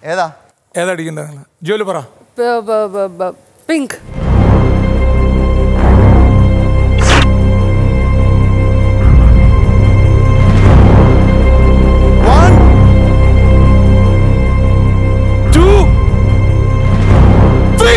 ഏതാ ഏതാ അടിക്കേണ്ടത് നിങ്ങൾ ജോലി പറ പിങ്ക് വൺ ടു ത്രീ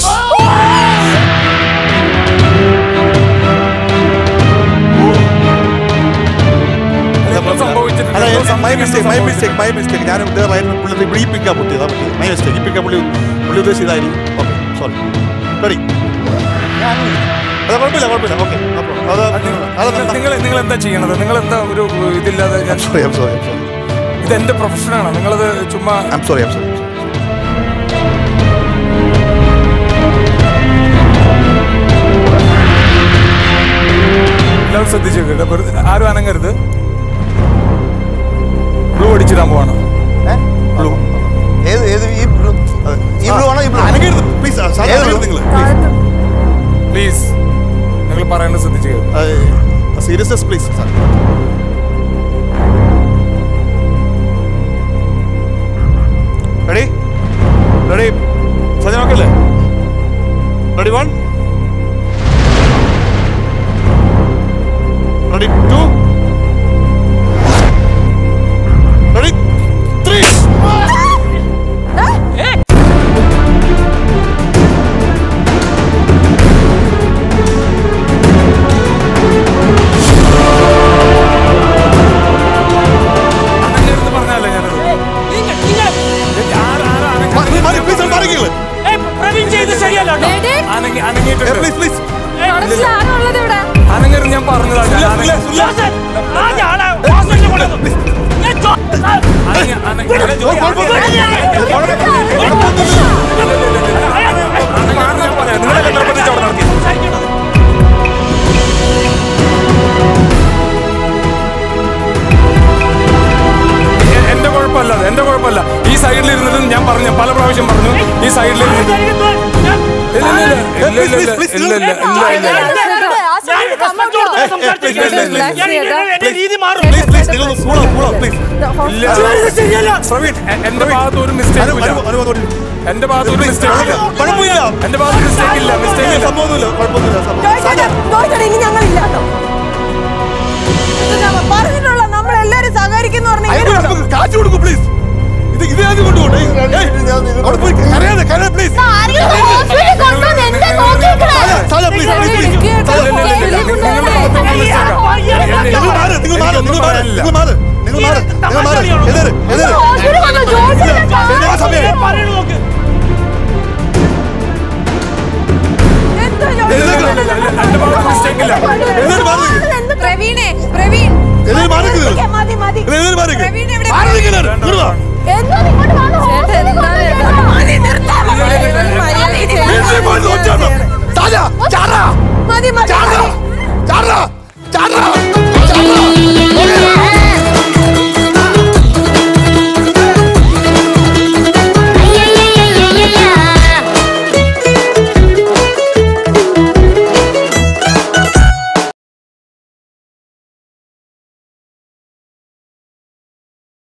സംഭവിച്ചിട്ടുണ്ട് അല്ല my mistake my mistake my mistake ഞാൻ ഉദ്ദേശം പുള്ളി ഇവിടെ ഈ പിക്കാ പൊട്ടി അതാ പറ്റിയത് മൈ മിസ്റ്റേക്ക് ഈ പിക്കാ പുള്ളി പുള്ളി ഉദ്ദേശിച്ചതായിരിക്കും ഓക്കെ സോറി റെഡി അത് കുഴപ്പമില്ല കുഴപ്പമില്ല ഓക്കെ അത് അത് നിങ്ങൾ നിങ്ങൾ എന്താ ചെയ്യണത് നിങ്ങൾ എന്താ ഒരു ഇതില്ലാതെ ഞാൻ sorry I'm sorry I'm sorry ഇത് എന്റെ പ്രൊഫഷനാണ് നിങ്ങളത് ചുമ്മാ ഐം സോറി ഐം സോറി എല്ലാവരും ശ്രദ്ധിച്ചു കേട്ടോ വെറുതെ ആരും അനങ്ങരുത് ബ്ലൂ അടിച്ചിടാൻ പോവാണ് ബ്ലൂ ഏത് ഏത് ഈ ബ്ലൂ ഈ ബ്ലൂ ആണോ ഈ ബ്ലൂ അനങ്ങരുത് പ്ലീസ് ഏത് blue? നിങ്ങൾ പ്ലീസ് നിങ്ങൾ പറയുന്നത് ശ്രദ്ധിച്ചു കേട്ടോ seriousness please sir ready ready Sajan okay അല്ലേ ready one ready two ready three അനങ്ങരുത് പറഞ്ഞല്ലേ ഞാനത് ആരാ- ആരാ അനങ്ങ- മാറി പ്ലീസ് മാറിക്കില്ല പ്രവീൺ ചെയ്ത് ശരിയല്ല കേട്ടോ. അനങ്ങി അനങ്ങിയിട്ടുണ്ട് പ്ലീസ് പ്ലീസ് ആണുള്ളത് ഇവിടെ അനങ്ങരുത് ഞാൻ പറഞ്ഞതാ ഞാൻ അനങ്ങ- ജോസഫ്, ആദ്യം ആളെ ഹോസ്പിറ്റലിൽ കൊണ്ടുവന്നു. ഞാൻ ജോ- ആ, അനങ്ങ- അനങ്ങ- അനങ്ങ- ജോലി- കുഴപ്പമൊന്നുമില്ല. അനങ്ങ- ആരാ ഞാൻ പറയാം. നിങ്ങളല്ലേ നിർബന്ധിച്ച് അവിടെ നടത്തിയത്? സംസാരിക്കണം. എ- എന്റെ കുഴപ്പമല്ല അത്, എന്റെ കുഴപ്പമല്ല ഈ സൈഡിൽ ഇരുന്നിട്ട് ഞാൻ പറഞ്ഞു പല പ്രാവശ്യം പറഞ്ഞു ഈ സൈഡിൽ ഇരുന്നിട്ട് ഞാൻ- ഇല്ല ഇല്ല ഇല്ല ഇല്ല ഇല്ല ഇല്ല ഇല്ല ഇല്ല ഇല്ല ഇല്ല ഇല്ല ഞാൻ respect കൊടുത്ത് സംസാരിച്ചിരിക്കുകയാണ്. ഞാൻ ഇനി എന്റെ രീതി മാറും പ്ലീസ് പ്ലീസ് നിങ്ങൾ കൂളോ കൂളോ പ്ലീസ് ഇല്ല ശരിയല്ല പ്രവീൺ എ- എന്റെ ഭാഗത്ത് ഒരു മിസ്റ്റേക്കും ഇല്ല അനുഭവം എന്റെ ഭാഗത്ത് ഒരു മിസ്റ്റേക്കും ഇല്ല കുഴപ്പമില്ല എന്റെ ഭാഗത്ത് മിസ്റ്റേക്ക് ഇല്ല മിസ്റ്റേക്ക് ഇല്ല സംഭവമൊന്നുമില്ല കുഴപ്പമൊന്നുമില്ല സംഭവം ചോദിച്ചോട്ടെ ഇനി ഞങ്ങളില്ല കേട്ടോ ഇത് ഞാൻ പറഞ്ഞിട്ടുള്ള നമ്മളെല്ലാരും സഹകരിക്കുന്ന പറഞ്ഞ കാശ് കൊടുക്കും പ്ലീസ് ഇത് ഇത് ആദ്യം കൊണ്ടുപോട്ടെ അവിടെ പോയി കരയാതെ കരയാ പ്ലീസ് സാല പ്ലീസ് പ്ലീസ് പ്ലീസ് സാല നിങ്ങളുടെ ഭാഗത്ത് മിസ്റ്റേക്കാ നിങ്ങൾ മാറ് നിങ്ങൾ മാറ് നിങ്ങൾ മാറ് നിങ്ങൾ മാറ് നിങ്ങൾ മാറ് നിങ്ങൾ മാറ് എതിര് എതിര് ആ സമയം പറയണു നോക്ക് എന്റെ ഭാഗത്ത് മിസ്റ്റേക്ക് ഇല്ല എതിര് മാറ് പ്രവീണേ പ്രവീൺ എതിര് മാറ് നിങ്ങൾ മതി മതി എതിര് മാറ് പ്രവീൺ ഇവിടെ മാറ് നിങ്ങൾ ഇങ്ങോട്ട് വാ വീട്ടിൽ പോയി നോച്ചാണോ സാല ചാടാ മതി മതി ചാടാ ചാടാ